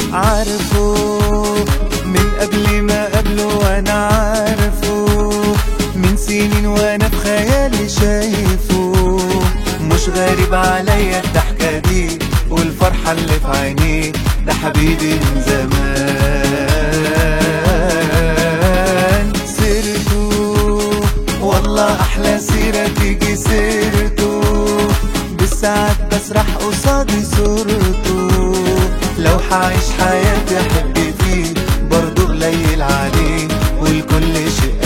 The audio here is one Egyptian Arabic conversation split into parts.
عارفه من قبل ما قبله وانا عارفه من سنين وانا في خيالي شايفه مش غريب عليا الضحكة دي والفرحة اللي في عينيه ده حبيبي من زمان سيرته والله احلى سيرة تيجي سيرته بالساعات بسرح قصادي صورته لو حعيش حياتي احب فيه برضه قليل عليه والكل شيء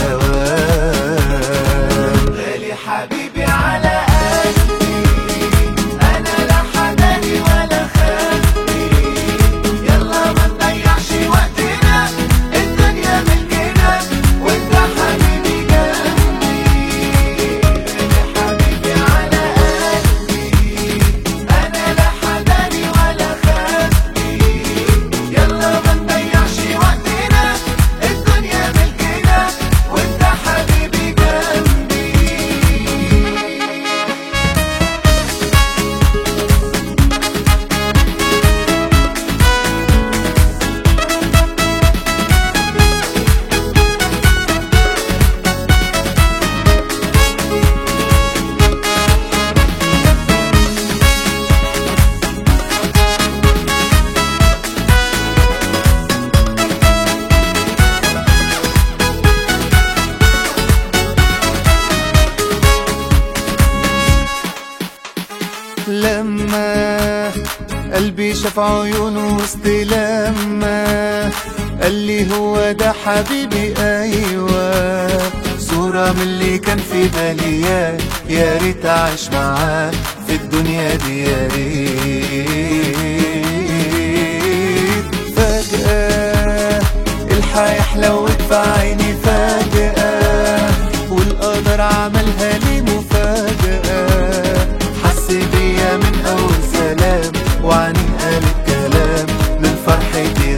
اوان غالي حبيبي على قلبي انا لا حناني ولا خافي يلا ما نضيعش وقتنا الدنيا ملكنا وانت حبيبي جنبي غالي حبيبي على قلبي انا لا حناني ولا خافي يلا ما نضيعش وقتنا الدنيا ملكنا وانت حبيبي جنبي لما قلبي شاف عيونه وسط لما قال لي هو ده حبيبي ايوه صورة من اللي كان في بالي يا يا ريت اعيش معاه في الدنيا دي يا ريت فجأة الحياة حلوت في عيني فجأة والقدر عملها لي مفاجأة حس بيا من أول سلام وعني قال الكلام من فرحتي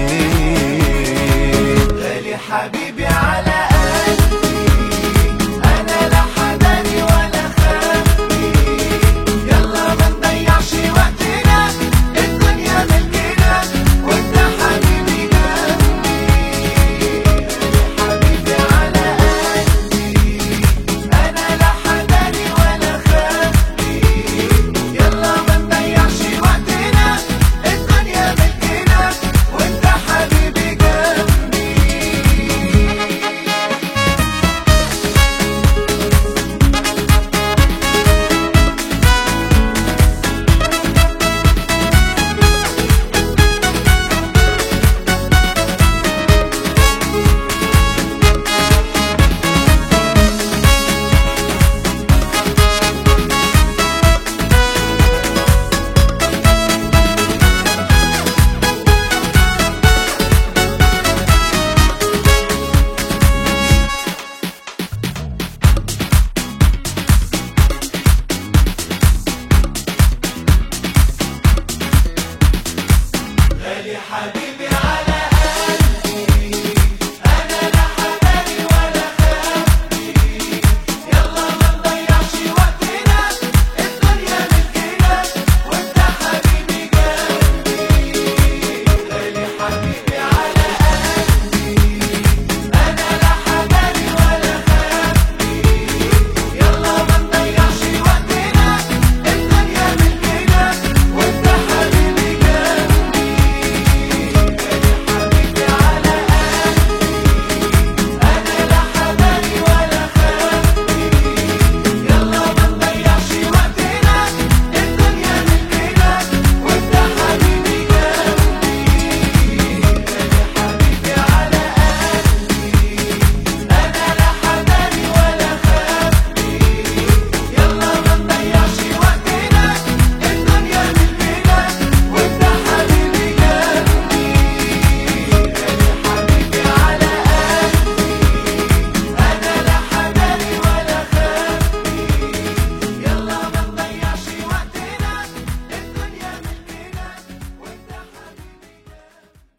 غنيت غالي حبيبي على قلبي أنا لا حناني ولا خافي يلا ما نضيعش وقتنا الدنيا ملكنا وانت حبيبي جنبي حبيبي على قلبي انا لا حناني ولا خافي يلا ما نضيعش وقتنا الدنيا ملكنا وانت حبيبي جنبي غالي حبيبي